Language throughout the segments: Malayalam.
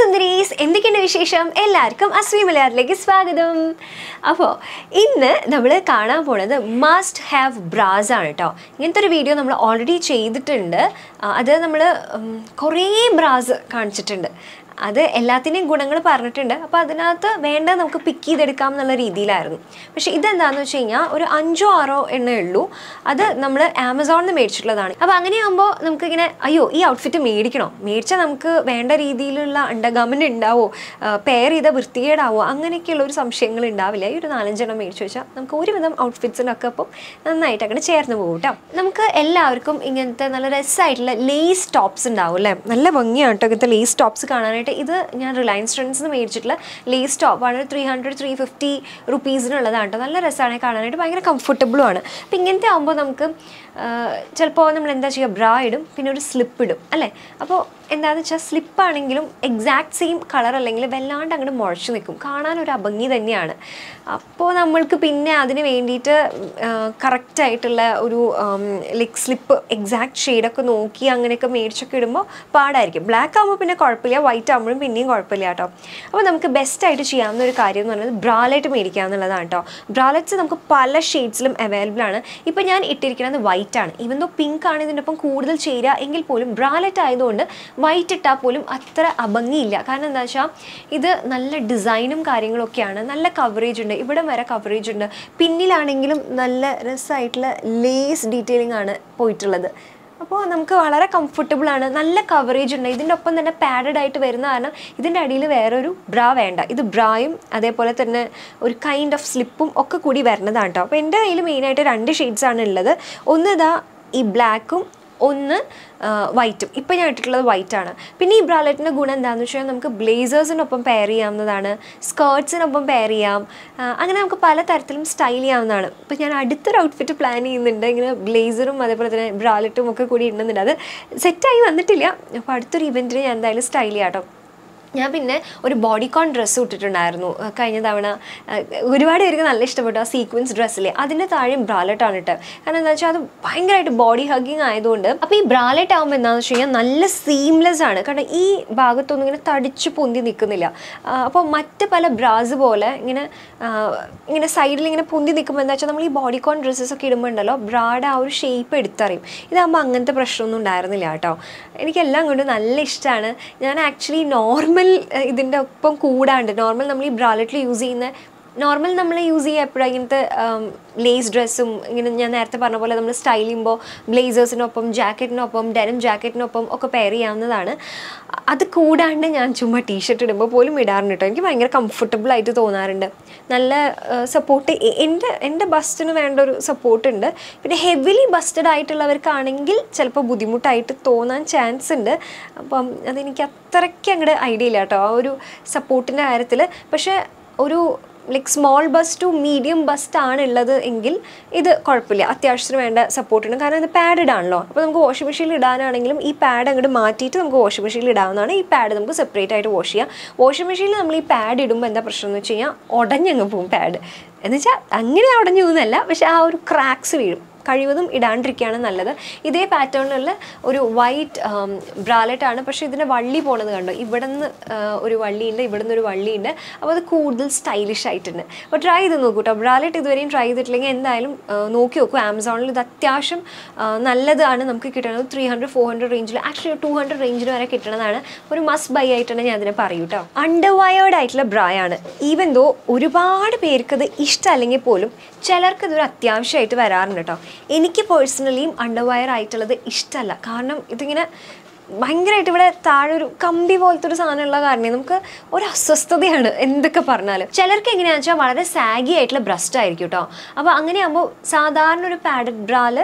സുന്ദരീസ് എന്തൊക്കെയുണ്ട് വിശേഷം എല്ലാവർക്കും അസ്വി മലയാറിലേക്ക് സ്വാഗതം അപ്പോൾ ഇന്ന് നമ്മൾ കാണാൻ പോണത് മസ്റ്റ് ഹാവ് ബ്രാസ് ആണ് കേട്ടോ ഇങ്ങനത്തെ ഒരു വീഡിയോ നമ്മൾ ഓൾറെഡി ചെയ്തിട്ടുണ്ട് ആ, അത് നമ്മൾ കുറേ ബ്രാസ് കാണിച്ചിട്ടുണ്ട് അത് എല്ലാത്തിൻ്റെയും ഗുണങ്ങൾ പറഞ്ഞിട്ടുണ്ട് അപ്പോൾ അതിനകത്ത് വേണ്ട നമുക്ക് പിക്ക് ചെയ്തെടുക്കാം എന്നുള്ള രീതിയിലായിരുന്നു പക്ഷേ ഇതെന്താണെന്ന് വെച്ച് കഴിഞ്ഞാൽ ഒരു അഞ്ചോ ആറോ എണ്ണേ ഉള്ളൂ അത് നമ്മൾ ആമസോണിൽ നിന്ന് മേടിച്ചിട്ടുള്ളതാണ് അപ്പോൾ അങ്ങനെയാകുമ്പോൾ നമുക്കിങ്ങനെ അയ്യോ ഈ ഔട്ട്ഫിറ്റ് മേടിക്കണോ മേടിച്ചാൽ നമുക്ക് വേണ്ട രീതിയിലുള്ള അണ്ടർഗാമൻ്റ് ഉണ്ടാവോ പെയർ ചെയ്ത വൃത്തികേടാവോ അങ്ങനെയൊക്കെയുള്ള ഒരു സംശയങ്ങൾ ഉണ്ടാവില്ല ഈ ഒരു നാലഞ്ചെണ്ണം മേടിച്ചു വെച്ചാൽ നമുക്ക് ഒരുവിധം ഔട്ട്ഫിറ്റ്സിനൊക്കെ ഇപ്പം നന്നായിട്ട് അങ്ങനെ ചേർന്ന് പോകും കേട്ടോ നമുക്ക് എല്ലാവർക്കും ഇങ്ങനത്തെ നല്ല രസമായിട്ടുള്ള ലേസ് ടോപ്സ് ഉണ്ടാവും അല്ലേ നല്ല ഭംഗിയാണ് കേട്ടോ ഇങ്ങനത്തെ ലേസ് ടോപ്സ് കാണാനായിട്ട് ഇത് ഞാൻ റിലയൻസ് ട്രെൻഡ്സ് നിന്ന് മേടിച്ചിട്ടുള്ള ലേസ് ടോപ്പ് ആണ് ത്രീ ഹൺഡ്രഡ് ത്രീ ഫിഫ്റ്റി റുപ്പീസിനുള്ളതാണ് കേട്ടോ നല്ല രസമാണ് കാണാനായിട്ട് ഭയങ്കര കംഫർട്ടബിളും ആണ് അപ്പം ഇങ്ങനത്തെ ആകുമ്പോൾ നമുക്ക് ചിലപ്പോൾ നമ്മൾ എന്താ ചെയ്യുക ബ്രാ ഇടും പിന്നെ ഒരു സ്ലിപ്പ് ഇടും അല്ലേ അപ്പോൾ എന്താണെന്ന് വെച്ചാൽ സ്ലിപ്പാണെങ്കിലും എക്സാക്ട് സെയിം കളർ അല്ലെങ്കിൽ വല്ലാണ്ട് അങ്ങോട്ട് മുഴച്ചു നിൽക്കും കാണാൻ ഒരു അഭംഗി തന്നെയാണ് അപ്പോൾ നമ്മൾക്ക് പിന്നെ അതിന് വേണ്ടിയിട്ട് കറക്റ്റായിട്ടുള്ള ഒരു ലൈക്ക് സ്ലിപ്പ് എക്സാക്ട് ഷെയ്ഡൊക്കെ നോക്കി അങ്ങനെയൊക്കെ മേടിച്ചൊക്കെ ഇടുമ്പോൾ പാടായിരിക്കും ബ്ലാക്ക് ആകുമ്പോൾ പിന്നെ കുഴപ്പമില്ല വൈറ്റ് ആകുമ്പോഴും പിന്നെയും കുഴപ്പമില്ല കേട്ടോ അപ്പോൾ നമുക്ക് ബെസ്റ്റായിട്ട് ചെയ്യാവുന്ന ഒരു കാര്യം എന്ന് പറയുന്നത് ബ്രാലറ്റ് മേടിക്കുക എന്നുള്ളതാണ് കേട്ടോ ബ്രാലറ്റ്സ് നമുക്ക് പല ഷെയ്ഡ്സിലും അവൈലബിൾ ആണ് ഇപ്പോൾ ഞാൻ ഇട്ടിരിക്കുന്നത് വൈറ്റ് ആണ് ഈവൻ ദോ പിങ്ക് ആണ് ഇതിൻ്റെ ഒപ്പം കൂടുതൽ ചേരുക എങ്കിൽ പോലും ബ്രാലറ്റ് ആയതുകൊണ്ട് വൈറ്റ് ഇട്ടാൽ പോലും അത്ര അഭംഗിയില്ല കാരണം എന്താ വെച്ചാൽ ഇത് നല്ല ഡിസൈനും കാര്യങ്ങളൊക്കെയാണ് നല്ല കവറേജ് ഉണ്ട് ഇവിടെ വരെ കവറേജ് ഉണ്ട് പിന്നിലാണെങ്കിലും നല്ല രസമായിട്ടുള്ള ലേസ് ഡീറ്റെയിലിംഗ് ആണ് പോയിട്ടുള്ളത് അപ്പോൾ നമുക്ക് വളരെ കംഫർട്ടബിൾ ആണ് നല്ല കവറേജ് ഉണ്ട് ഇതിൻ്റെ ഒപ്പം തന്നെ പാഡഡ് ആയിട്ട് വരുന്ന കാരണം ഇതിൻ്റെ അടിയിൽ വേറൊരു ബ്രാ വേണ്ട ഇത് ബ്രായും അതേപോലെ തന്നെ ഒരു കൈൻഡ് ഓഫ് സ്ലിപ്പും ഒക്കെ കൂടി വരുന്നതാണ് കേട്ടോ അപ്പോൾ എൻ്റെ കയ്യിൽ മെയിനായിട്ട് രണ്ട് ഷെയ്ഡ്സ് ആണ് ഉള്ളത് ഒന്ന് ഇതാ ഈ ബ്ലാക്കും ഒന്ന് വൈറ്റും ഇപ്പം ഞാൻ ഇട്ടിട്ടുള്ളത് വൈറ്റാണ് പിന്നെ ഈ ബ്രാലറ്റിൻ്റെ ഗുണം എന്താണെന്ന് വെച്ചാൽ നമുക്ക് ബ്ലേസേഴ്സിനൊപ്പം പെയർ ചെയ്യാവുന്നതാണ് സ്കേർട്സിനൊപ്പം പെയർ ചെയ്യാം ആ, അങ്ങനെ നമുക്ക് പല തരത്തിലും സ്റ്റൈൽ ചെയ്യാവുന്നതാണ് ഇപ്പം ഞാൻ അടുത്തൊരു ഔട്ട്ഫിറ്റ് പ്ലാൻ ചെയ്യുന്നുണ്ട് ഇങ്ങനെ ബ്ലേസറും അതേപോലെ തന്നെ ബ്രാലറ്റും ഒക്കെ കൂടി ഇടുന്നുണ്ട് അത് സെറ്റായി വന്നിട്ടില്ല അപ്പോൾ അടുത്തൊരു ഇവൻറ്റിന് ഞാൻ എന്തായാലും സ്റ്റൈൽ ചെയ്യാം കേട്ടോ ഞാൻ പിന്നെ ഒരു ബോഡിക്കോൺ ഡ്രസ്സ് ഇട്ടിട്ടുണ്ടായിരുന്നു അഹ് കഴിഞ്ഞ തവണ അഹ് ഒരുപാട് പേർക്ക് നല്ല ഇഷ്ടപ്പെട്ടു ആ സീക്വൻസ് ഡ്രസ്സിലെ അതിൻ്റെ താഴെയും ബ്രാലറ്റ് ആണ് ഇട്ട് കാരണം എന്താ വെച്ചാൽ അത് ഭയങ്കരമായിട്ട് ബോഡി ഹഗ്ഗിങ് ആയതുകൊണ്ട് അപ്പോൾ ഈ ബ്രാലറ്റ് ആകുമ്പോൾ എന്താണെന്ന് വെച്ച് കഴിഞ്ഞാൽ നല്ല സീംലെസ് ആണ് കാരണം ഈ ഭാഗത്തൊന്നും ഇങ്ങനെ തടിച്ച് പൊന്തി നിൽക്കുന്നില്ല അപ്പോൾ മറ്റ് പല ബ്രാസ് പോലെ ഇങ്ങനെ ആ, ഇങ്ങനെ സൈഡിൽ ഇങ്ങനെ പൊന്തി നിൽക്കുമ്പോൾ എന്താ വെച്ചാൽ നമ്മൾ ഈ ബോഡിക്കോൺ ഡ്രസ്സസ് ഒക്കെ ഇടുമ്പോൾ ഉണ്ടല്ലോ ബ്രാഡ് ആ ഒരു ഷേപ്പ് എടുത്തറിയും ഇതാകുമ്പോൾ അങ്ങനത്തെ പ്രശ്നമൊന്നും ഉണ്ടായിരുന്നില്ല കേട്ടോ എനിക്കെല്ലാം കൊണ്ട് നല്ല ഇഷ്ടമാണ് ഞാൻ ആക്ച്വലി നോർമൽ ഇതിൻ്റെ ഒപ്പം കൂടാണ്ട് നോർമൽ നമ്മൾ ഈ ബ്രാലറ്റിൽ യൂസ് ചെയ്യുന്ന നോർമൽ നമ്മൾ യൂസ് ചെയ്യുക എപ്പോഴാണ് ഇങ്ങനത്തെ ലേസ് ഡ്രസ്സും ഇങ്ങനെ ഞാൻ നേരത്തെ പറഞ്ഞ പോലെ നമ്മൾ സ്റ്റൈൽ ചെയ്യുമ്പോൾ ബ്ലേസേഴ്സിനൊപ്പം ജാക്കറ്റിനൊപ്പം ഡെനം ജാക്കറ്റിനൊപ്പം ഒക്കെ പെയർ ചെയ്യാവുന്നതാണ് അത് കൂടാണ്ട് ഞാൻ ചുമ്മാ ടീഷർട്ട് ഇടുമ്പോൾ പോലും ഇടാറുണ്ട് കേട്ടോ എനിക്ക് ഭയങ്കര കംഫർട്ടബിൾ ആയിട്ട് തോന്നാറുണ്ട് നല്ല സപ്പോർട്ട് എൻ്റെ എൻ്റെ ബസ്റ്റിന് വേണ്ട ഒരു സപ്പോർട്ട് ഉണ്ട് പിന്നെ ഹെവിലി ബസ്റ്റഡ് ആയിട്ടുള്ളവർക്കാണെങ്കിൽ ചിലപ്പോൾ ബുദ്ധിമുട്ടായിട്ട് തോന്നാൻ ചാൻസ് ഉണ്ട് അപ്പം അതെനിക്ക് അത്രയ്ക്ക് അങ്ങോട്ട് ഐഡിയ ഇല്ല കേട്ടോ ആ ഒരു സപ്പോർട്ടിൻ്റെ കാര്യത്തിൽ പക്ഷേ ഒരു like small bust to medium bust ആണ് ഉള്ളത് എങ്കിൽ ഇത് കുഴപ്പമില്ല അത്യാവശ്യത്തിന് വേണ്ട സപ്പോർട്ടുണ്ട് കാരണം ഇത് പാഡഡ് ആണല്ലോ അപ്പോൾ നമുക്ക് വാഷിംഗ് മെഷീനിൽ ഇടാനാണെങ്കിലും ഈ പാഡ് അങ്ങോട്ട് മാറ്റിയിട്ട് നമുക്ക് വാഷിംഗ് മെഷീനിൽ ഇടാവുന്നതാണ് ഈ പാഡ് നമുക്ക് സെപ്പറേറ്റ് ആയിട്ട് വാഷ് ചെയ്യാം വാഷിംഗ് മെഷീനിൽ നമ്മൾ ഈ പാഡ് ഇടുമ്പോൾ എന്താ പ്രശ്നം എന്ന് വെച്ച് കഴിഞ്ഞാൽ ഉടഞ്ഞങ്ങ് പോകും പാഡ് എന്ന് വെച്ചാൽ അങ്ങനെ ഉടഞ്ഞു പോകുന്നല്ല പക്ഷെ ആ ഒരു ക്രാക്സ് വീഴും കഴിവതും ഇടാണ്ടിരിക്കുകയാണ് നല്ലത് ഇതേ പാറ്റേണിലുള്ള ഒരു വൈറ്റ് ബ്രാലറ്റ് ആണ് പക്ഷേ ഇതിൻ്റെ വള്ളി പോണത് കണ്ടോ ഇവിടെ നിന്ന് ഒരു വള്ളിയുണ്ട് ഇവിടെ നിന്ന് ഒരു വള്ളിയുണ്ട് അപ്പോൾ അത് കൂടുതൽ സ്റ്റൈലിഷ് ആയിട്ടുണ്ട് അപ്പോൾ ട്രൈ ചെയ്ത് നോക്കൂ കേട്ടോ ബ്രാലറ്റ് ഇതുവരെയും ട്രൈ ചെയ്തിട്ടില്ലെങ്കിൽ എന്തായാലും ആ, നോക്കി നോക്കൂ ആമസോണിൽ ഇത് അത്യാവശ്യം ആ, നല്ലതാണ് നമുക്ക് കിട്ടുന്നത് ത്രീ ഹൺഡ്രഡ് ഫോർ ഹൺഡ്രഡ് റേഞ്ചിൽ ആക്ച്വലി ടു ഹൺഡ്രഡ് റേഞ്ചിൽ വരെ കിട്ടുന്നതാണ് ഒരു മസ്റ്റ് ബൈ ആയിട്ടാണ് ഞാൻ അതിനെ പറയൂ കേട്ടോ അണ്ടർവയേർഡ് ആയിട്ടുള്ള ബ്രായാണ് ഈവൻ ദോ ഒരുപാട് പേർക്ക് അത് ഇഷ്ടമല്ലെങ്കിൽ പോലും ചിലർക്ക് ഇതൊരു അത്യാവശ്യമായിട്ട് വരാറുണ്ട് കേട്ടോ എനിക്ക് പേഴ്സണലിയും അണ്ടർവയർ ആയിട്ടുള്ളത് ഇഷ്ടമല്ല കാരണം ഇതിങ്ങനെ ഭയങ്കരമായിട്ട് ഇവിടെ താഴെ ഒരു കമ്പി പോലത്തെ ഒരു സാധനമുള്ള കാരണം നമുക്ക് ഒരു അസ്വസ്ഥതയാണ് എന്തൊക്കെ പറഞ്ഞാലും ചിലർക്ക് എങ്ങനെയാണെന്ന് വെച്ചാൽ വളരെ സാഗി ആയിട്ടുള്ള ബ്രസ്റ്റ് ആയിരിക്കും കേട്ടോ അപ്പോൾ അങ്ങനെയാകുമ്പോൾ സാധാരണ ഒരു പാഡഡ് ബ്രാല്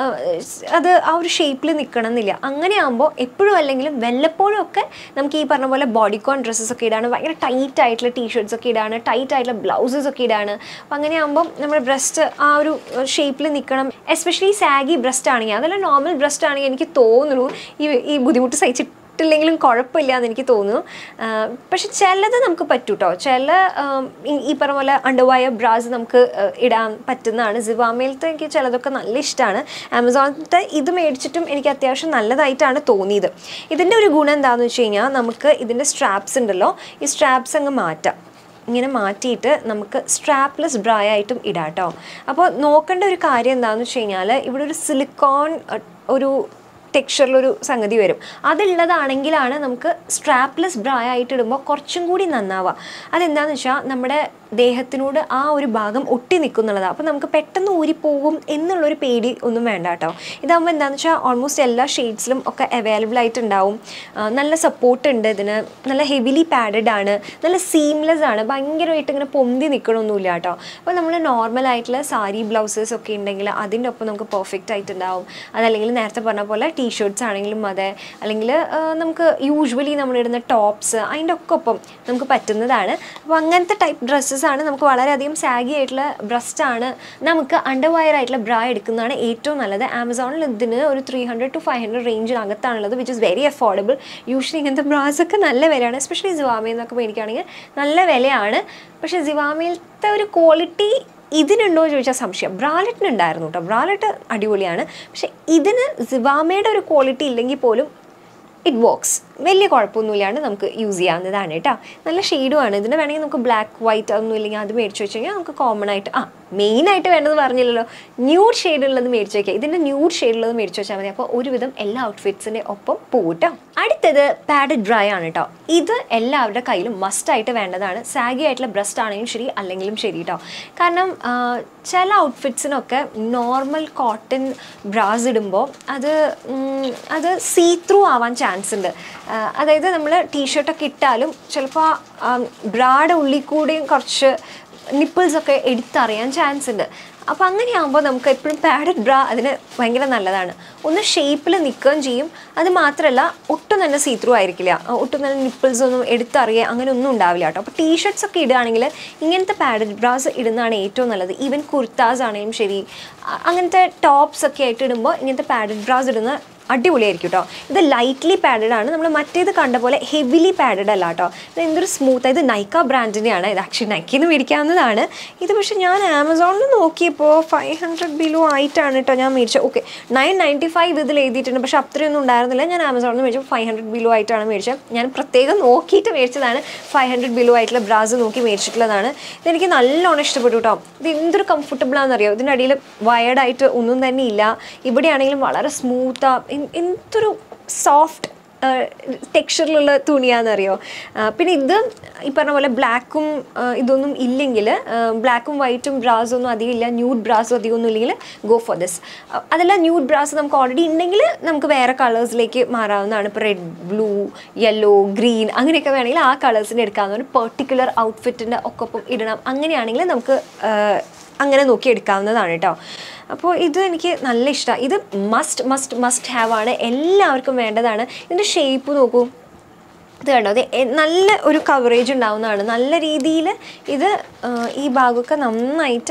അത് ആ ഒരു ഷേപ്പിൽ നിൽക്കണം എന്നില്ല അങ്ങനെയാകുമ്പോൾ എപ്പോഴും അല്ലെങ്കിലും വല്ലപ്പോഴും ഒക്കെ നമുക്ക് ഈ പറഞ്ഞ പോലെ ബോഡിക്കോൺ ഡ്രസ്സസ് ഒക്കെ ഇടാണ് ഭയങ്കര ടൈറ്റ് ആയിട്ടുള്ള ടീഷർട്സ് ഒക്കെ ഇടാണ് ടൈറ്റ് ആയിട്ടുള്ള ബ്ലൗസസ് ഒക്കെ ഇടാണ് അപ്പം അങ്ങനെയാകുമ്പോൾ നമ്മുടെ ബ്രസ്റ്റ് ആ ഒരു ഷേപ്പിൽ നിൽക്കണം എസ്പെഷ്യലി സാഗി ബ്രസ്റ്റ് ആണെങ്കിൽ അതല്ല നോർമൽ ബ്രസ്റ്റ് ആണെങ്കിൽ എനിക്ക് തോന്നുന്നു ഈ ഈ ബുദ്ധിമുട്ട് സഹിച്ച് ഇട്ടില്ലെങ്കിലും കുഴപ്പമില്ല എന്ന് എനിക്ക് തോന്നുന്നു ആ, പക്ഷെ ചിലത് നമുക്ക് പറ്റും കേട്ടോ ചില ആം, ഈ- ഈ പറഞ്ഞ പോലെ അണ്ടർവയർ ബ്രാസ് നമുക്ക് ആ, ഇടാൻ പറ്റുന്നതാണ് സിവാമയിലത്തെ എനിക്ക് ചിലതൊക്കെ നല്ല ഇഷ്ടമാണ് ആമസോണിലത്തെ ഇത് മേടിച്ചിട്ടും എനിക്ക് അത്യാവശ്യം നല്ലതായിട്ടാണ് തോന്നിയത് ഇതിൻ്റെ ഒരു ഗുണം എന്താണെന്ന് വെച്ച് കഴിഞ്ഞാൽ നമുക്ക് ഇതിൻ്റെ സ്ട്രാപ്സ് ഉണ്ടല്ലോ ഈ സ്ട്രാപ്സ് അങ്ങ് മാറ്റാം ഇങ്ങനെ മാറ്റിയിട്ട് നമുക്ക് സ്ട്രാപ്ലെസ് ബ്രാ ആയിട്ടും ഇടാം കേട്ടോ അപ്പോൾ നോക്കേണ്ട ഒരു കാര്യം എന്താണെന്ന് വെച്ച് കഴിഞ്ഞാൽ ഇവിടെ ഒരു സിലിക്കോൺ ഒരു ടെക്സ്ചറിലൊരു സംഗതി വരും അതുള്ളതാണെങ്കിലാണ് നമുക്ക് സ്ട്രാപ്ലെസ് ബ്രാ ആയിട്ട് ഇടുമ്പോൾ കുറച്ചും കൂടി നന്നാവുക അതെന്താണെന്ന് വെച്ചാൽ നമ്മുടെ ദേഹത്തിനോട് ആ ഒരു ഭാഗം ഒട്ടി നിൽക്കുന്നുള്ളതാണ് അപ്പോൾ നമുക്ക് പെട്ടെന്ന് ഊരിപ്പോകും എന്നുള്ളൊരു പേടി ഒന്നും വേണ്ട കേട്ടോ ഇതാകുമ്പോൾ എന്താണെന്ന് വെച്ചാൽ ഓൾമോസ്റ്റ് എല്ലാ ഷെയ്ഡ്സിലും ഒക്കെ അവൈലബിൾ ആയിട്ടുണ്ടാവും ആ, നല്ല സപ്പോർട്ട് ഉണ്ട് ഇതിന് നല്ല ഹെവിലി പാഡഡ് ആണ് നല്ല സീംലെസ് ആണ് ഭയങ്കരമായിട്ട് ഇങ്ങനെ പൊന്തി നിൽക്കണമൊന്നുമില്ല കേട്ടോ അപ്പോൾ നമ്മൾ നോർമൽ ആയിട്ടുള്ള സാരി ബ്ലൗസസ് ഒക്കെ ഉണ്ടെങ്കിൽ അതിൻ്റെ ഒപ്പം നമുക്ക് പെർഫെക്റ്റ് ആയിട്ടുണ്ടാവും അതല്ലെങ്കിൽ നേരത്തെ പറഞ്ഞ പോലെ ടീഷർട്ട്സ് ആണെങ്കിലും അതെ അല്ലെങ്കിൽ ആ, നമുക്ക് യൂഷ്വലി നമ്മളിടുന്ന ടോപ്സ് അതിൻ്റെ ഒക്കെ ഒപ്പം നമുക്ക് പറ്റുന്നതാണ് അപ്പോൾ അങ്ങനത്തെ ടൈപ്പ് ഡ്രസ്സസ് ആണ് നമുക്ക് വളരെയധികം സാഗി ആയിട്ടുള്ള ബ്രസ്റ്റ് ആണ് നമുക്ക് അണ്ടർവയർ ആയിട്ടുള്ള ബ്രാ എടുക്കുന്നതാണ് ഏറ്റവും നല്ലത് ആമസോണിൽ ഇതിന് ഒരു three hundred to five hundred റേഞ്ചിനകത്താണുള്ളത് which is very affordable usually ഇങ്ങനത്തെ ബ്രാസ് ഒക്കെ നല്ല വിലയാണ് എസ്പെഷ്യലി സിവാമയിൽ നിന്നൊക്കെ മേടിക്കുകയാണെങ്കിൽ നല്ല വിലയാണ് പക്ഷേ സിവാമയിലത്തെ ഒരു ക്വാളിറ്റി ഇതിനുണ്ടോ എന്ന് ചോദിച്ചാൽ സംശയം ബ്രാലറ്റിന് ഉണ്ടായിരുന്നു കേട്ടോ ബ്രാലറ്റ് അടിപൊളിയാണ് പക്ഷേ ഇതിന് സിവാമയുടെ ഒരു ക്വാളിറ്റി ഇല്ലെങ്കിൽ പോലും ഇറ്റ് വർക്ക്സ് വലിയ കുഴപ്പമൊന്നുമില്ലാണ്ട് നമുക്ക് യൂസ് ചെയ്യാവുന്നതാണ് കേട്ടോ നല്ല ഷെയ്ഡുമാണ് ഇതിന് വേണമെങ്കിൽ നമുക്ക് ബ്ലാക്ക് വൈറ്റ് ഒന്നും ഇല്ലെങ്കിൽ അത് മേടിച്ച് വെച്ച് കഴിഞ്ഞാൽ നമുക്ക് കോമൺ ആയിട്ട് ആ മെയിനായിട്ട് വേണ്ടത് പറഞ്ഞില്ലല്ലോ ന്യൂഡ് ഷെയ്ഡ് ഉള്ളത് മേടിച്ച് വയ്ക്കുക ഇതിൻ്റെ ന്യൂഡ് ഷെയ്ഡ് ഉള്ളത് മേടിച്ച് വെച്ചാൽ മതി അപ്പോൾ ഒരുവിധം എല്ലാ ഔട്ട്ഫിറ്റ്സിൻ്റെ ഒപ്പം പോകും കേട്ടോ അടുത്തത് പാഡഡ് ഡ്രൈ ആണ് കേട്ടോ ഇത് എല്ലാവരുടെ കയ്യിലും മസ്റ്റായിട്ട് വേണ്ടതാണ് സാഗി ആയിട്ടുള്ള ബ്രസ്റ്റ് ആണെങ്കിലും ശരി അല്ലെങ്കിലും ശരി കേട്ടോ കാരണം ആ, ചില ഔട്ട്ഫിറ്റ്സിനൊക്കെ നോർമൽ കോട്ടൺ ബ്രാസ് ഇടുമ്പോൾ അത് ഉം, അത് സീ ത്രൂ ആവാൻ ചാൻസ് ഉണ്ട് ആ, അതായത് നമ്മൾ ടീഷർട്ടൊക്കെ ഇട്ടാലും ചിലപ്പോൾ ബ്രായുടെ ഉള്ളിൽ കൂടെയും കുറച്ച് നിപ്പിൾസൊക്കെ എടുത്തറിയാൻ ചാൻസ് ഉണ്ട് അപ്പോൾ അങ്ങനെയാകുമ്പോൾ നമുക്ക് എപ്പോഴും പാഡഡ് ബ്രാ അതിന് ഭയങ്കര നല്ലതാണ് ഒന്ന് ഷേപ്പിൽ നിൽക്കുകയും ചെയ്യും അത് മാത്രമല്ല ഒട്ടും തന്നെ സീ ത്രൂ ആയിരിക്കില്ല ആ, ഒട്ടും തന്നെ നിപ്പിൾസ് ഒന്നും എടുത്തറിയുക അങ്ങനെ ഒന്നും ഉണ്ടാവില്ല കേട്ടോ അപ്പോൾ ടീഷർട്ട്സ് ഒക്കെ ഇടുകയാണെങ്കിൽ ഇങ്ങനത്തെ പാഡഡ് ബ്രാസ് ഇടുന്നതാണ് ഏറ്റവും നല്ലത് ഈവൻ കുർത്താസ് ആണെങ്കിലും ശരി അ- അങ്ങനത്തെ ടോപ്സ് ഒക്കെ ആയിട്ട് ഇടുമ്പോൾ ഇങ്ങനത്തെ പാഡഡ് ബ്രാസ് ഇടുന്ന അടിപൊളിയായിരിക്കും കേട്ടോ ഇത് ലൈറ്റ്ലി പാഡഡ് ആണ് നമ്മൾ മറ്റേത് കണ്ട പോലെ ഹെവിലി പാഡഡ് അല്ല കേട്ടോ ഇത് എന്തൊരു സ്മൂത്ത് ഇത് നൈക്ക ബ്രാൻഡിൻ്റെയാണ് ഇത് ആക്ച്വലി നൈക്കിൽ നിന്ന് മേടിക്കാവുന്നതാണ് ഇത് പക്ഷേ ഞാൻ ആമസോണിൽ നോക്കിയപ്പോൾ ഫൈവ് ഹൺഡ്രഡ് ബിലോ ആയിട്ടാണ് കേട്ടോ ഞാൻ മേടിച്ചത് ഓക്കെ നയൻ നയൻറ്റി ഫൈവ് ഇതിൽ എഴുതിയിട്ടുണ്ട് പക്ഷേ അത്രയൊന്നും ഉണ്ടായിരുന്നില്ല ഞാൻ ആമസോണിൽ നിന്ന് മേടിച്ചപ്പോൾ ഫൈവ് ഹൺഡ്രഡ് ബിലോ ആയിട്ടാണ് മേടിച്ചത് ഞാൻ പ്രത്യേകം നോക്കിയിട്ട് മേടിച്ചതാണ് ഫൈവ് ഹൺഡ്രഡ് ബിലോ ആയിട്ടുള്ള ബ്രാസ് നോക്കി മേടിച്ചിട്ടുള്ളതാണ് ഇതെനിക്ക് നല്ലോണം ഇഷ്ടപ്പെട്ടു കേട്ടോ ഇത് എന്തൊരു കംഫർട്ടബിൾ ആണെന്നറിയോ ഇതിൻ്റെ അടിയിൽ വയർഡായിട്ട് ഒന്നും തന്നെ ഇല്ല ഇവിടെയാണെങ്കിലും വളരെ സ്മൂത്താ എന്തൊരു സോഫ്റ്റ് ടെക്സ്ചറിലുള്ള തുണിയാണെന്നറിയോ ആ, പിന്നെ ഇത് ഈ പറഞ്ഞ പോലെ ബ്ലാക്കും ഇതൊന്നും ഇല്ലെങ്കിൽ ബ്ലാക്കും വൈറ്റും ബ്രാസ് ഒന്നും അധികം ഇല്ല ന്യൂഡ് ബ്രാസും അധികം ഒന്നും ഇല്ലെങ്കിൽ ഗോ ഫോർ ദിസ് അതല്ല ന്യൂഡ് ബ്രാസ് നമുക്ക് ഓൾറെഡി ഉണ്ടെങ്കിൽ നമുക്ക് വേറെ കളേഴ്സിലേക്ക് മാറാവുന്നതാണ് ഇപ്പോൾ റെഡ് ബ്ലൂ യെല്ലോ ഗ്രീൻ അങ്ങനെയൊക്കെ വേണമെങ്കിൽ ആ കളേഴ്സിന് എടുക്കാവുന്ന ഒരു പെർട്ടിക്കുലർ ഔട്ട്ഫിറ്റിൻ്റെ ഒക്കൊപ്പം ഇടണം അങ്ങനെയാണെങ്കിൽ നമുക്ക് ആ, അങ്ങനെ നോക്കി എടുക്കാവുന്നതാണ് കേട്ടോ അപ്പോൾ ഇത് എനിക്ക് നല്ല ഇഷ്ടമാണ് ഇത് മസ്റ്റ് മസ്റ്റ് മസ്റ്റ് ഹാവ് ആണ് എല്ലാവർക്കും വേണ്ടതാണ് ഇതിൻ്റെ ഷേപ്പ് നോക്കൂ ഇത് കണ്ടോ അത് എ- നല്ല ഒരു കവറേജ് ഉണ്ടാവുന്നതാണ് നല്ല രീതിയിൽ ഇത് ആ, ഈ ഭാഗമൊക്കെ നന്നായിട്ട്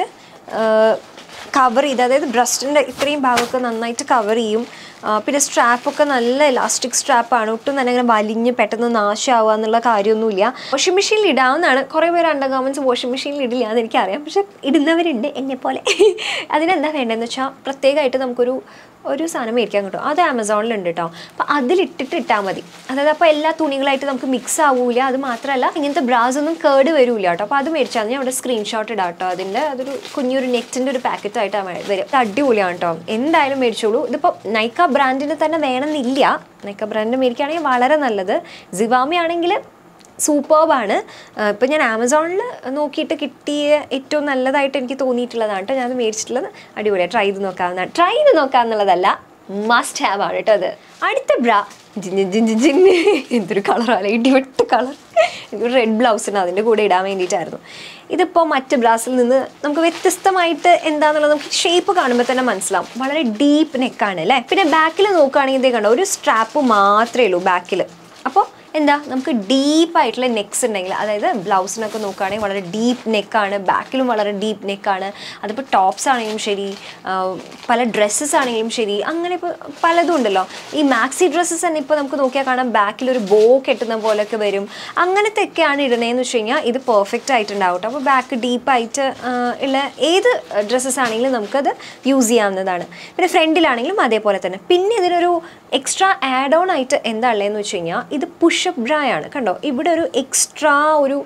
കവർ ചെയ്ത് അതായത് ബ്രസ്റ്റിൻ്റെ ഇത്രയും ഭാഗമൊക്കെ നന്നായിട്ട് കവർ ചെയ്യും ആ, പിന്നെ സ്ട്രാപ്പൊക്കെ നല്ല ഇലാസ്റ്റിക് സ്ട്രാപ്പാണ് ഒട്ടും തന്നെ അങ്ങനെ വലിഞ്ഞ് പെട്ടെന്ന് നാശമാവുക എന്നുള്ള കാര്യമൊന്നുമില്ല വാഷിംഗ് മെഷീനിൽ ഇടാവുന്നതാണ് കുറേ പേര് അണ്ടർ ഗാർമെൻറ്റ്സ് വാഷിംഗ് മെഷീനിൽ ഇടില്ല എന്ന് എനിക്കറിയാം പക്ഷെ ഇടുന്നവരുണ്ട് എന്നെപ്പോലെ അതിനെന്താ വേണ്ടതെന്ന് വെച്ചാൽ പ്രത്യേകമായിട്ട് നമുക്കൊരു ഒരു സാധനം മേടിക്കാൻ കിട്ടും അത് ആമസോണിലുണ്ട് കേട്ടോ അപ്പോൾ അതിലിട്ടിട്ട് ഇട്ടാൽ മതി അതായത് അപ്പോൾ എല്ലാ തുണികളായിട്ട് നമുക്ക് മിക്സ് ആവൂല അത് മാത്രമല്ല ഇങ്ങനത്തെ ബ്രാസ് ഒന്നും കേട് വരൂല കേട്ടോ അപ്പോൾ അത് മേടിച്ചാൽ ഞാൻ അവിടെ സ്ക്രീൻഷോട്ട് ഇടാം കേട്ടോ അതിൻ്റെ അതൊരു കുഞ്ഞൊരു നെറ്റിൻ്റെ ഒരു പാക്കറ്റ് ആയിട്ടാണ് വരും ഇത് അടിപൊളിയാണ് കേട്ടോ എന്തായാലും മേടിച്ചോളൂ ഇതിപ്പോൾ നൈക്ക ബ്രാൻഡിന് തന്നെ വേണമെന്നില്ല നൈക്ക ബ്രാൻഡ് മേടിക്കുകയാണെങ്കിൽ വളരെ നല്ലത് സിവാമി ആണെങ്കിൽ സൂപ്പർബാണ് ഇപ്പം ഞാൻ ആമസോണിൽ നോക്കിയിട്ട് കിട്ടിയ ഏറ്റവും നല്ലതായിട്ട് എനിക്ക് തോന്നിയിട്ടുള്ളതാണ് കേട്ടോ ഞാൻ മേടിച്ചിട്ടുള്ളത് അടിപൊളിയാണ് ട്രൈ ചെയ്ത് നോക്കാവുന്നതാണ് ട്രൈ ചെയ്ത് നോക്കാവുന്നുള്ളതല്ല മസ്റ്റ് ഹാവ് ആണ് കേട്ടോ അത് അടുത്ത ബ്രാ ജിൻ ജിൻ ജിൻ ജിൻ എന്തൊരു കളറാണ് ഇടിവെട്ട് കളർ ഒരു റെഡ് ബ്ലൗസിന് അതിൻ്റെ കൂടെ ഇടാൻ വേണ്ടിയിട്ടായിരുന്നു ഇതിപ്പോൾ മറ്റ് ബ്രാസിൽ നിന്ന് നമുക്ക് വ്യത്യസ്തമായിട്ട് എന്താണെന്നുള്ളത് നമുക്ക് ഷേപ്പ് കാണുമ്പോൾ തന്നെ മനസ്സിലാവും വളരെ ഡീപ്പ് നെക്കാണ് അല്ലേ പിന്നെ ബാക്കിൽ നോക്കുകയാണെങ്കിൽ ഇതേ കണ്ടോ ഒരു സ്ട്രാപ്പ് മാത്രമേ ഉള്ളൂ ബാക്കിൽ അപ്പോൾ എന്താ നമുക്ക് ഡീപ്പായിട്ടുള്ള നെക്സ് ഉണ്ടെങ്കിൽ അതായത് ബ്ലൗസിനൊക്കെ നോക്കുകയാണെങ്കിൽ വളരെ ഡീപ്പ് നെക്കാണ് ബാക്കിലും വളരെ ഡീപ്പ് നെക്കാണ് അതിപ്പോൾ ടോപ്സ് ആണെങ്കിലും ശരി ആ, പല ഡ്രസ്സസ് ആണെങ്കിലും ശരി അങ്ങനെ ഇപ്പോൾ പലതും ഉണ്ടല്ലോ ഈ മാക്സി ഡ്രസ്സസ് തന്നെ ഇപ്പോൾ നമുക്ക് നോക്കിയാൽ കാണാം ബാക്കിൽ ഒരു ബോ കെട്ടുന്ന പോലെയൊക്കെ വരും അങ്ങനത്തെ ഒക്കെയാണ് ഇടണേന്ന് വെച്ച് കഴിഞ്ഞാൽ ഇത് പെർഫെക്റ്റ് ആയിട്ടുണ്ടാവും കേട്ടോ അപ്പോൾ ബാക്ക് ഡീപ്പായിട്ട് ഉള്ള ഏത് ഡ്രസ്സസ് ആണെങ്കിലും നമുക്കത് യൂസ് ചെയ്യാവുന്നതാണ് പിന്നെ ഫ്രണ്ടിലാണെങ്കിലും അതേപോലെ തന്നെ പിന്നെ ഇതിനൊരു എക്സ്ട്രാ ആഡ് ഓൺ ആയിട്ട് എന്താ ഉള്ളതെന്ന് വെച്ച് കഴിഞ്ഞാൽ ഇത് പുഷപ്പ് ബ്രായാണ് കണ്ടോ ഇവിടെ ഒരു എക്സ്ട്രാ ഒരു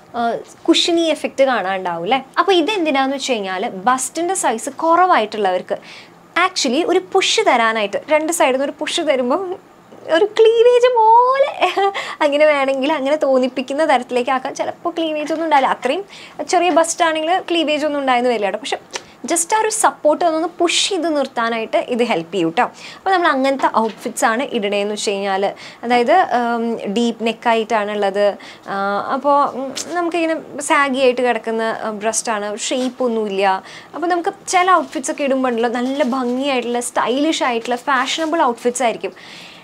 കുഷനി എഫക്റ്റ് കാണാനുണ്ടാവും അല്ലേ അപ്പോൾ ഇതെന്തിനാന്ന് വെച്ച് കഴിഞ്ഞാൽ ബസ്റ്റിൻ്റെ സൈസ് കുറവായിട്ടുള്ളവർക്ക് ആക്ച്വലി ഒരു പുഷ് തരാനായിട്ട് രണ്ട് സൈഡിൽ നിന്ന് ഒരു പുഷ് തരുമ്പോൾ ഒരു ക്ലീവേജ് പോലെ അങ്ങനെ വേണമെങ്കിൽ അങ്ങനെ തോന്നിപ്പിക്കുന്ന തരത്തിലേക്ക് ആക്കാൻ ചിലപ്പോൾ ക്ലീവേജ് ഒന്നും ഉണ്ടാവില്ല അത്രയും ചെറിയ ബസ്റ്റ് ആണെങ്കിൽ ക്ലീവേജ് ഒന്നും ഉണ്ടായെന്ന് വരില്ല കേട്ടോ പക്ഷെ ജസ്റ്റ് ആ ഒരു സപ്പോർട്ട് ഒന്ന് പുഷ് ചെയ്ത് നിർത്താനായിട്ട് ഇത് ഹെൽപ്പ് ചെയ്യും കേട്ടോ അപ്പോൾ നമ്മൾ അങ്ങനത്തെ ഔട്ട്ഫിറ്റ്സ് ആണ് ഇടണേന്ന് വെച്ച് കഴിഞ്ഞാൽ അതായത് ഡീപ്പ് നെക്കായിട്ടാണുള്ളത് അപ്പോൾ നമുക്കിങ്ങനെ സാഗി ആയിട്ട് കിടക്കുന്ന ബ്രസ്റ്റാണ് ഷേപ്പ് ഒന്നുമില്ല അപ്പോൾ നമുക്ക് ചില ഔട്ട്ഫിറ്റ്സ് ഒക്കെ ഇടുമ്പോൾ ഉണ്ടല്ലോ നല്ല ഭംഗിയായിട്ടുള്ള സ്റ്റൈലിഷ് ആയിട്ടുള്ള ഫാഷനബിൾ ഔട്ട്ഫിറ്റ്സ് ആയിരിക്കും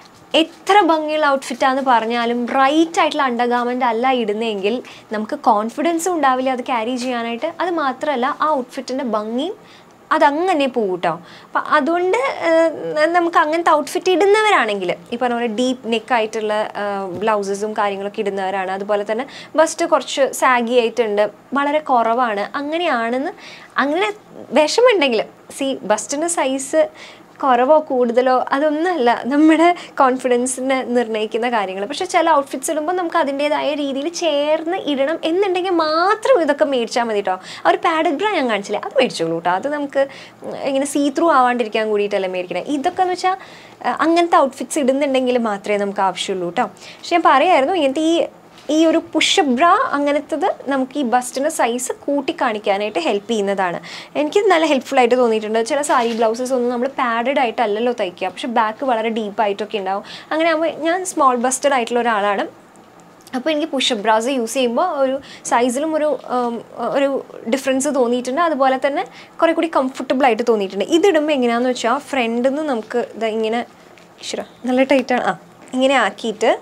എത്ര ഭംഗിയുള്ള ഔട്ട്ഫിറ്റാന്ന് പറഞ്ഞാലും റൈറ്റ് ആയിട്ടുള്ള അണ്ടർഗാർമെൻ്റ് അല്ല ഇടുന്നതെങ്കിൽ നമുക്ക് കോൺഫിഡൻസും ഉണ്ടാവില്ല അത് ക്യാരി ചെയ്യാനായിട്ട് അത് മാത്രമല്ല ആ ഔട്ട്ഫിറ്റിൻ്റെ ഭംഗിയും അതങ്ങനെ പോകും കേട്ടോ അപ്പം അതുകൊണ്ട് ഏഹ്, നമുക്ക് അങ്ങനത്തെ ഔട്ട്ഫിറ്റ് ഇടുന്നവരാണെങ്കിൽ ഈ പറഞ്ഞ പോലെ ഡീപ്പ് നെക്കായിട്ടുള്ള ബ്ലൗസസും കാര്യങ്ങളൊക്കെ ഇടുന്നവരാണ് അതുപോലെ തന്നെ ബസ്റ്റ് കുറച്ച് സാഗി ആയിട്ടുണ്ട് വളരെ കുറവാണ് അങ്ങനെയാണെന്ന് അങ്ങനെ വിഷമുണ്ടെങ്കിൽ സി ബസ്റ്റിൻ്റെ സൈസ് കുറവോ കൂടുതലോ അതൊന്നുമല്ല നമ്മുടെ കോൺഫിഡൻസിനെ നിർണ്ണയിക്കുന്ന കാര്യങ്ങൾ പക്ഷെ ചില ഔട്ട്ഫിറ്റ്സ് ഇടുമ്പോൾ നമുക്ക് അതിൻ്റെതായ രീതിയിൽ ചേർന്ന് ഇടണം എന്നുണ്ടെങ്കിൽ മാത്രം ഇതൊക്കെ മേടിച്ചാൽ മതി കേട്ടോ ആ ഒരു പാഡഡ് ബ്രാ ഞാൻ കാണിച്ചില്ലേ അത് മേടിച്ചോളൂ കേട്ടോ അത് നമുക്ക് ഇങ്ങനെ സീ ത്രൂ ആവാണ്ടിരിക്കാൻ കൂടിയിട്ടല്ല മേടിക്കണേ ഇതൊക്കെ എന്ന് വെച്ചാൽ അങ്ങനത്തെ ഔട്ട്ഫിറ്റ്സ് ഇടുന്നുണ്ടെങ്കിൽ മാത്രമേ നമുക്ക് ആവശ്യമുള്ളൂ കേട്ടോ പക്ഷെ ഞാൻ പറയായിരുന്നു ഇങ്ങനത്തെ ഈ ഈ ഒരു പുഷ് ബ്ര അങ്ങനത്തത് നമുക്ക് ഈ ബസ്റ്റിൻ്റെ സൈസ് കൂട്ടി കാണിക്കാനായിട്ട് ഹെൽപ്പ് ചെയ്യുന്നതാണ് എനിക്ക് നല്ല ഹെൽപ്ഫുൾ ആയിട്ട് തോന്നിയിട്ടുണ്ട് ചില സാരി ബ്ലൗസസ് ഒന്നും നമ്മൾ പാഡഡ് ആയിട്ടല്ലല്ലോ തയ്ക്കുക പക്ഷെ ബാക്ക് വളരെ ഡീപ്പായിട്ടൊക്കെ ഉണ്ടാവും അങ്ങനെ ആകുമ്പോൾ ഞാൻ സ്മോൾ ബസ്റ്റഡ് ആയിട്ടുള്ള ഒരാളാണ് അപ്പോൾ എനിക്ക് പുഷപ്പ് ബ്രാസ് യൂസ് ചെയ്യുമ്പോൾ ഒരു സൈസിലും ഒരു ഉം, ഒരു ഡിഫറൻസ് തോന്നിയിട്ടുണ്ട് അതുപോലെ തന്നെ കുറേ കൂടി കംഫർട്ടബിൾ ആയിട്ട് തോന്നിയിട്ടുണ്ട് ഇതിടുമ്പോൾ എങ്ങനെയാണെന്ന് വെച്ചാൽ ഫ്രണ്ടിൽ നിന്ന് നമുക്ക് ഇതാ ഇങ്ങനെ ഈശ്വര നല്ല ടൈറ്റാണ് ആ ഇങ്ങനെ ആക്കിയിട്ട്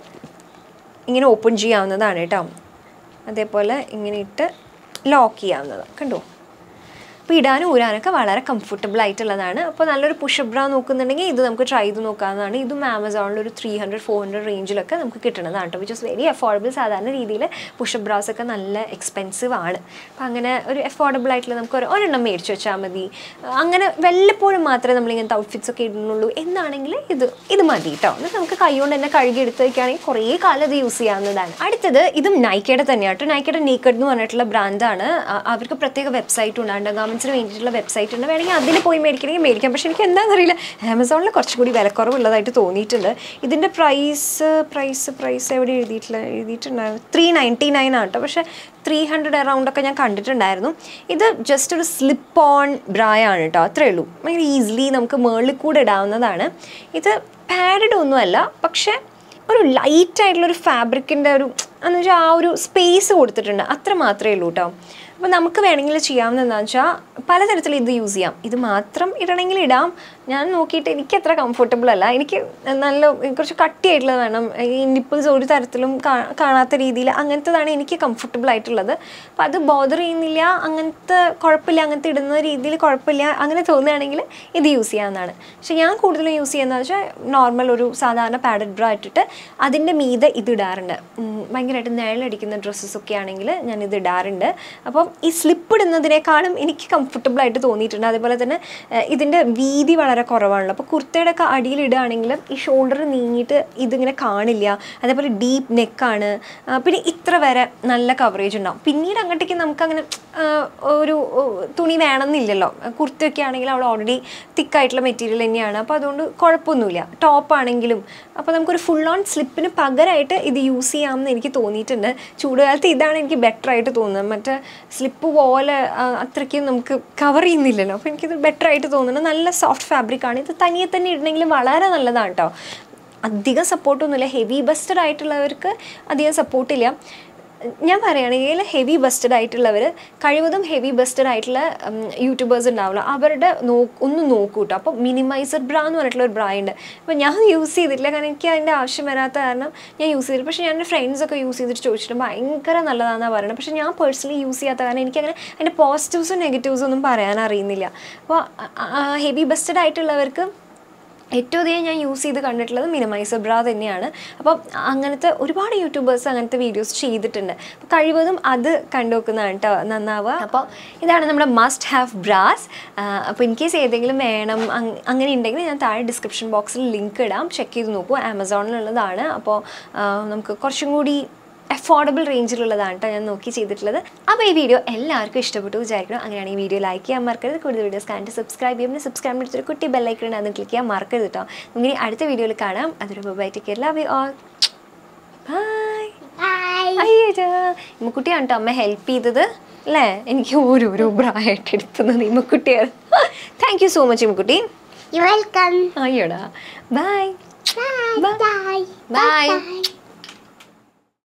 ഇങ്ങനെ ഓപ്പൺ ചെയ്യാവുന്നതാണ് കേട്ടോ അതേപോലെ ഇങ്ങനെ ഇട്ട് ലോക്ക് ചെയ്യാവുന്നതാണ് കണ്ടോ അപ്പോൾ ഇടാനും ഊരാനൊക്കെ വളരെ കംഫർട്ടബിൾ ആയിട്ടുള്ളതാണ് അപ്പോൾ നല്ലൊരു പുഷപ്പ് ബ്രാ നോക്കുന്നുണ്ടെങ്കിൽ ഇത് നമുക്ക് ട്രൈ ചെയ്ത് നോക്കാവുന്നതാണ് ഇതും ആമസോണിൽ ഒരു ത്രീ ഹൺഡ്രഡ് ഫോർ ഹൺഡ്രഡ് റേഞ്ചിലൊക്കെ നമുക്ക് കിട്ടുന്നതാണ് കേട്ടോ വിച്ച് ഇസ് വെരി അഫോർഡബിൾ സാധാരണ രീതിയിൽ പുഷപ്പ് ബ്രാസ് ഒക്കെ നല്ല എക്സ്പെൻസീവ് ആണ് അപ്പോൾ അങ്ങനെ ഒരു അഫോർഡബിൾ ആയിട്ടുള്ള നമുക്ക് ഒരു ഒരെണ്ണം മേടിച്ച് വെച്ചാൽ മതി അങ്ങനെ വല്ലപ്പോഴും മാത്രമേ നമ്മൾ ഇങ്ങനത്തെ ഔട്ട്ഫിറ്റ്സ് ഒക്കെ ഇടുന്നുള്ളൂ എന്നാണെങ്കിൽ ഇത് ഇത് മതി കേട്ടോ എന്നിട്ട് നമുക്ക് കൈകൊണ്ട് തന്നെ കഴുകി എടുത്ത് വയ്ക്കുകയാണെങ്കിൽ കുറേ കാലം ഇത് യൂസ് ചെയ്യാവുന്നതാണ് അടുത്തത് ഇതും നൈക്കയുടെ തന്നെയാണ് കേട്ടോ നൈക്കയുടെ നേക്കഡ് എന്ന് പറഞ്ഞിട്ടുള്ള ബ്രാൻഡാണ് അവർക്ക് പ്രത്യേക വെബ്സൈറ്റ് ഉണ്ട് അണ്ടർ ഗാർമെൻസിന് വേണ്ടിയിട്ടുള്ള വെബ്സൈറ്റ് ഉണ്ട് വേണമെങ്കിൽ അതിൽ പോയി മേടിക്കണമെങ്കിൽ മേടിക്കാം പക്ഷേ എനിക്ക് എന്താണെന്നറിയില്ല ആമസോണിൽ കുറച്ചും കൂടി വിലക്കുറവുള്ളതായിട്ട് തോന്നിയിട്ടുണ്ട് ഇതിൻ്റെ പ്രൈസ് പ്രൈസ് പ്രൈസ് എവിടെ എഴുതിയിട്ടില്ല എഴുതിയിട്ടുണ്ടായിരുന്നു ത്രീ നയൻറ്റി നയൻ ആണ് കേട്ടോ പക്ഷേ ത്രീ ഹൺഡ്രഡ് അറൗണ്ട് ഒക്കെ ഞാൻ കണ്ടിട്ടുണ്ടായിരുന്നു ഇത് ജസ്റ്റ് ഒരു സ്ലിപ്പ് ഓൺ ബ്രായാണ് കേട്ടോ അത്രേ ഉള്ളൂ ഭയങ്കര ഈസിലി നമുക്ക് മേളിൽ കൂടെ ഇടാവുന്നതാണ് ഇത് പാഡഡ് ഒന്നുമല്ല പക്ഷേ ഒരു ലൈറ്റ് ആയിട്ടുള്ള ഒരു ഫാബ്രിക്കിൻ്റെ ഒരു എന്ന് വെച്ചാൽ ആ ഒരു സ്പേസ് കൊടുത്തിട്ടുണ്ട് അത്ര മാത്രമേ ഉള്ളൂ കേട്ടോ അപ്പോൾ നമുക്ക് വേണമെങ്കിൽ ചെയ്യാവുന്ന എന്താണെന്ന് വെച്ചാൽ പലതരത്തിൽ ഇത് യൂസ് ചെയ്യാം ഇത് മാത്രം ഇടണമെങ്കിൽ ഇടാം ഞാൻ നോക്കിയിട്ട് എനിക്ക് അത്ര കംഫർട്ടബിൾ അല്ല എനിക്ക് നല്ല കുറച്ച് കട്ടിയായിട്ടുള്ളത് വേണം ഈ നിപ്പിൾസ് ഒരു തരത്തിലും കാ- കാണാത്ത രീതിയിൽ അങ്ങനത്തതാണ് എനിക്ക് കംഫർട്ടബിൾ ആയിട്ടുള്ളത് അപ്പോൾ അത് ബോദർ ചെയ്യുന്നില്ല അങ്ങനത്തെ കുഴപ്പമില്ല അങ്ങനത്തെ ഇടുന്ന രീതിയിൽ കുഴപ്പമില്ല അങ്ങനെ തോന്നുകയാണെങ്കിൽ ഇത് യൂസ് ചെയ്യാവുന്നതാണ് പക്ഷെ ഞാൻ കൂടുതലും യൂസ് ചെയ്യുന്നത് വെച്ചാൽ നോർമൽ ഒരു സാധാരണ പാഡഡ് ബ്രാ ഇട്ടിട്ട് അതിൻ്റെ മീതെ ഇത് ഇടാറുണ്ട് ഉം, ഭയങ്കരമായിട്ട് നിഴലടിക്കുന്ന ഡ്രസ്സസ് ഒക്കെ ആണെങ്കിൽ ഞാൻ ഇത് ഇടാറുണ്ട് അപ്പം ഈ സ്ലിപ്പ് ഇടുന്നതിനേക്കാളും എനിക്ക് കംഫർട്ടബിൾ ആയിട്ട് തോന്നിയിട്ടുണ്ട് അതേപോലെ തന്നെ ഏഹ്, ഇതിൻ്റെ വീതി വളരെ കുറവാണല്ലോ അപ്പോൾ കുർത്തയുടെ ഒക്കെ അടിയിൽ ഇടുകയാണെങ്കിൽ ഈ ഷോൾഡർ നീങ്ങിയിട്ട് ഇതിങ്ങനെ കാണില്ല അതേപോലെ ഡീപ്പ് നെക്കാണ് പിന്നെ ഇത്ര വരെ നല്ല കവറേജ് ഉണ്ടാവും പിന്നീട് അങ്ങോട്ടേക്ക് നമുക്കങ്ങനെ ആ, ഒരു ഓ, തുണി വേണമെന്നില്ലല്ലോ കുർത്തയൊക്കെ ആണെങ്കിൽ അവിടെ ഓൾറെഡി തിക്കായിട്ടുള്ള മെറ്റീരിയൽ തന്നെയാണ് അപ്പോൾ അതുകൊണ്ട് കുഴപ്പമൊന്നുമില്ല ടോപ്പ് ആണെങ്കിലും അപ്പോൾ നമുക്കൊരു ഫുൾ ഓൺ സ്ലിപ്പിന് പകരമായിട്ട് ഇത് യൂസ് ചെയ്യാമെന്ന് എനിക്ക് തോന്നിയിട്ടുണ്ട് ചൂടുകാലത്ത് ഇതാണ് എനിക്ക് ബെറ്റർ ആയിട്ട് തോന്നുന്നത് മറ്റേ സ്ലിപ്പ് പോലെ ആ, അത്രയ്ക്കും നമുക്ക് കവർ ചെയ്യുന്നില്ലല്ലോ അപ്പോൾ എനിക്കിത് ബെറ്റർ ആയിട്ട് തോന്നുന്നത് നല്ല സോഫ്റ്റ് ഫാബ്രിക് ആണ് ഇത് തനിയെ തന്നെ ഇടണമെങ്കിൽ വളരെ നല്ലതാണ് കേട്ടോ അധികം സപ്പോർട്ടൊന്നുമില്ല ഹെവി ബസ്റ്റഡ് ആയിട്ടുള്ളവർക്ക് അധികം സപ്പോർട്ടില്ല ഞാൻ പറയുകയാണെങ്കിൽ ഹെവി ബസ്റ്റഡ് ആയിട്ടുള്ളവർ കഴിവതും ഹെവി ബസ്റ്റഡ് ആയിട്ടുള്ള യൂട്യൂബേഴ്സ് ഉണ്ടാവില്ല അവരുടെ നോ ഒന്ന് നോക്കൂ കേട്ടോ അപ്പോൾ മിനിമൈസർ ബ്രാ എന്ന് പറഞ്ഞിട്ടുള്ള ഒരു ബ്രാ ഉണ്ട് അപ്പോൾ ഞാൻ യൂസ് ചെയ്തിട്ടില്ല കാരണം എനിക്ക് അതിൻ്റെ ആവശ്യം വരാത്ത കാരണം ഞാൻ യൂസ് ചെയ്തില്ല പക്ഷേ ഞാൻ എൻ്റെ ഫ്രണ്ട്സൊക്കെ യൂസ് ചെയ്തിട്ട് ചോദിച്ചിട്ട് ഭയങ്കര നല്ലതാണെന്നാണ് പറയുന്നത് പക്ഷേ ഞാൻ പേഴ്സണലി യൂസ് ചെയ്യാത്ത കാരണം എനിക്കങ്ങനെ അതിൻ്റെ പോസിറ്റീവ്സും നെഗറ്റീവ്സും ഒന്നും പറയാൻ അറിയുന്നില്ല അപ്പോൾ ഹെവി ബസ്റ്റഡ് ആയിട്ടുള്ളവർക്ക് ഏറ്റവും അധികം ഞാൻ യൂസ് ചെയ്ത് കണ്ടിട്ടുള്ളത് മിനിമൈസർ ബ്രാ തന്നെയാണ് അപ്പം അങ്ങനത്തെ ഒരുപാട് യൂട്യൂബേഴ്സ് അങ്ങനത്തെ വീഡിയോസ് ചെയ്തിട്ടുണ്ട് അപ്പോൾ കഴിവതും അത് കണ്ടുവെക്കുന്നതാണ് കേട്ടോ നന്നാവുക അപ്പോൾ ഇതാണ് നമ്മുടെ മസ്റ്റ് ഹാവ് ബ്രാസ് അപ്പോൾ ഇൻ കേസ് ഏതെങ്കിലും വേണം അങ് അങ്ങനെ ഉണ്ടെങ്കിൽ ഞാൻ താഴെ ഡിസ്ക്രിപ്ഷൻ ബോക്സിൽ ലിങ്ക് ഇടാം ചെക്ക് ചെയ്ത് നോക്കൂ ആമസോണിലുള്ളതാണ് അപ്പോൾ നമുക്ക് കുറച്ചും കൂടി അഫോർഡബിൾ റേഞ്ചിലുള്ളതാണ് കേട്ടോ ഞാൻ നോക്കി ചെയ്തിട്ടുള്ളത് അപ്പോൾ ഈ വീഡിയോ എല്ലാവർക്കും ഇഷ്ടപ്പെട്ടു വിചാരിക്കണം അങ്ങനെയാണ് ഈ വീഡിയോ ലൈക്ക് ചെയ്യാൻ മറക്കരുത് കൂടുതൽ വീഡിയോസ് കണ്ടിട്ട് സബ്സ്ക്രൈബ് ചെയ്യുമ്പോൾ സബ്സ്ക്രൈബ് ചെയ്തിട്ട് ഒരു കുട്ടി ബെല്ലൈക്കൺ അത് ക്ലിക്ക് ചെയ്യാൻ മറക്കരുത് കേട്ടോ ഇങ്ങനെ അടുത്ത വീഡിയോയിൽ കാണാം അതൊരു bye take care love you all bye Bye. അയ്യോ ഇമ്മക്കുട്ടിയാണ് കേട്ടോ അമ്മ ഹെൽപ്പ് ചെയ്തത് അല്ലേ എനിക്ക് ഓരോരോ ബ്രായിട്ട് എടുത്തുന്നത് ഇമ്മക്കുട്ടിയാണ് താങ്ക് യു സോ മച്ച് ഇമ്മക്കുട്ടി You're welcome. അയ്യോടാ bye Bye. Bye. Bye. Bye. Bye.